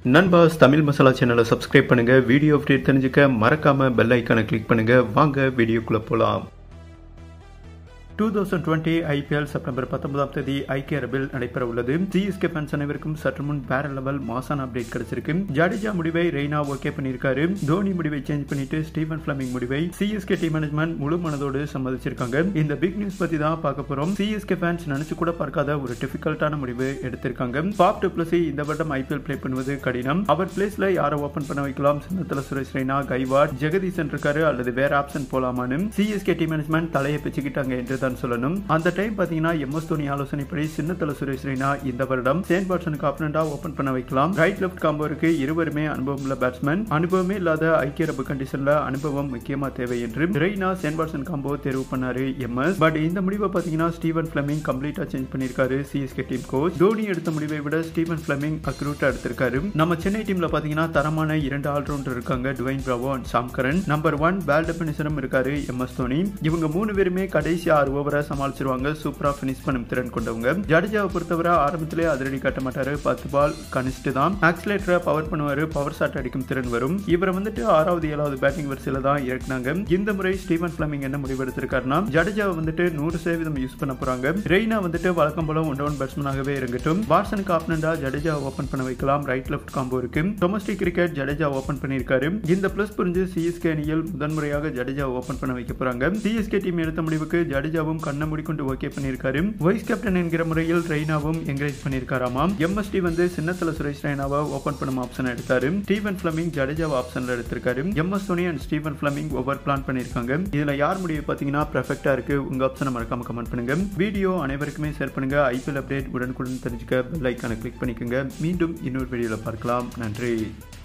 நண்பாஸ் தமிழ் மசாலா சேனலை சப்ஸ்கிரைப் பண்ணுங்க video update தெரிஞ்சுக்க மறக்காம பெல் ஐக்கானை கிளிக் பண்ணுங்க வாங்க வீடியோக்குள்ள போலாம் two thousand twenty IPL September பத்தொன்பதாம் தேதி ஐக்கிய அரபில் நடைபெற உள்ளது சிஎஸ்கே ஃபேன்ஸ் அனைவருக்கும் சற்று முன் வேற லெவல் மாசான அப்டேட் கிடைச்சிருக்கு ஜடேஜா முடிவை ரெய்னா ஓகே பண்ணியிருக்காரு தோனி முடிவை சேஞ்ச் பண்ணிட்டு ஸ்டீவன் பிளமிங் முடிவை சிஎஸ்கே டீம் மேனேஜ்மெண்ட் முழு மனதோடு சம்மதிச்சிருக்காங்க இந்த பிக் நியூஸ் பத்தி தான் பார்க்க போறோம் சிஎஸ்கே ஃபேன்ஸ் நினைச்சு கூட பார்க்காத ஒரு டிஃபிகல்ட்டான முடிவு எடுத்திருக்காங்க பாப் டுப்ளசி இந்த வருடம் ஐபிஎல் பிளே பண்ணுவது கடினம் அவர் பிளேஸ்ல யாரை ஓபன் பண்ண வைக்கலாம் சின்னத்துல சுரேஷ் ரெய்னா கைவாட் ஜெகதீசன் இருக்காரு அல்லது வேற ஆப்ஷன் போலாமான்னு சிஎஸ்கே டீம் மேனேஜ்மெண்ட் தலையை பிச்சுக்கிட்டாங்க என்று தான் சொல்லணும் அந்த டைம் பாத்தீங்கன்னா எம்எஸ் தோனி ஆலோசனைப்படி சின்னத்தல சுரேஷ் ரெய்னா இந்த வருடம் சேன் வாட்சனுக்கு ஆப்பனண்டா ஓபன் பண்ண வைக்கலாம் ரைட் லெஃப்ட் காம்போருக்கு இருவருமே அனுபவம் உள்ள பேட்ஸ்மேன் அனுபவமே இல்லாத ஐக்கிய அரபு கண்டிஷன்ல அனுபவம் முக்கியமா தேவை என்று ரெய்னா சேன் வாட்சன் காம்போ தேர்வு பண்ணாரு எம்எஸ் பட் இந்த முடிவை பாத்தீங்கன்னா ஸ்டீவன் பிளமிங் கம்ப்ளீட்டா சேஞ்ச் பண்ணிருக்காரு சிஎஸ்கே டீம் கோச் தோனி எடுத்த முடிவை விட ஸ்டீவன் பிளமிங் அக்ரூட்டா எடுத்திருக்காரு நம்ம சென்னை டீம்ல பாத்தீங்கன்னா தரமான இரண்டு ஆல்ரவுண்டர் இருக்காங்க Dwayne Bravo and Sam Curran number one பேல் டெபினிஷனும் இருக்காரு எம்எஸ் தோனி இவங்க மூணு பேருமே கடைசி ஆறு ஓவரை சமாளிச்சிருவாங்க சூப்பரா பினிஷ் பண்ணும் திறன் கொண்டவங்க ஜடேஜாவை பொறுத்தவரை ஆரம்பத்திலே அதிரடி காட்ட மாட்டாரு பத்து பால் கனிஷ்டு தான் ஆக்சிலேட்டரை பவர் பண்ணுவாரு பவர் ஷாட் அடிக்கும் திறன் வரும் இவரை வந்துட்டு ஆறாவது ஏழாவது பேட்டிங் வரிசையில தான் இறக்குனாங்க இந்த முறை ஸ்டீவன் பிளமிங் என்ன முடிவு எடுத்திருக்காருன்னா ஜடேஜாவை வந்துட்டு நூறு சதவீதம் யூஸ் பண்ண போறாங்க ரெய்னா வந்துட்டு வழக்கம் போல ஒன் டவுன் பேட்ஸ்மேனாகவே இருக்கட்டும் வாட்சனுக்கு ஆப்னண்டா ஜடேஜா ஓபன் பண்ண வைக்கலாம் ரைட் லெஃப்ட் காம்போ இருக்கு டொமஸ்டிக் கிரிக்கெட் ஜடேஜா ஓபன் பண்ணியிருக்காரு இந்த பிளஸ் புரிஞ்சு சிஎஸ்கே அணியில் முதன்முறையாக ஜடேஜா ஓபன் பண்ண வைக்க போறாங்க சிஎஸ்கே டீம் எடுத்த முடிவுக்கு ஜடேஜாவும் கண்ணை மூடிக்கொண்டு ஓகே பண்ணியிருக்காரு வைஸ் கேப்டன் என்கிற முறையில் ரெய்னாவும் என்கரேஜ் பண்ணியிருக்காராமாம் எம்எஸ்டி வந்து சின்னத்தல சுரேஷ் ரெய்னாவை ஓபன் பண்ணும் ஆப்ஷன் எடுத்தாரு ஸ்டீவன் பிளமிங் ஜடேஜாவை ஆப்ஷன்ல எடுத்திருக்காரு MS Dhoni and Stephen Fleming over plan பண்ணியிருக்காங்க இதுல யார் முடிவு பாத்தீங்கன்னா பெர்ஃபெக்டா இருக்கு உங்க ஆப்ஷனை மறக்காம கமெண்ட் பண்ணுங்க வீடியோ அனைவருக்குமே ஷேர் பண்ணுங்க ஐபிஎல் அப்டேட் உடனுக்குடன் தெரிஞ்சுக்க பெல் ஐக்கானை கிளிக் பண்ணிக்கோங்க மீண்டும் இன்னொரு வீடியோல பார்க்கலாம் நன்றி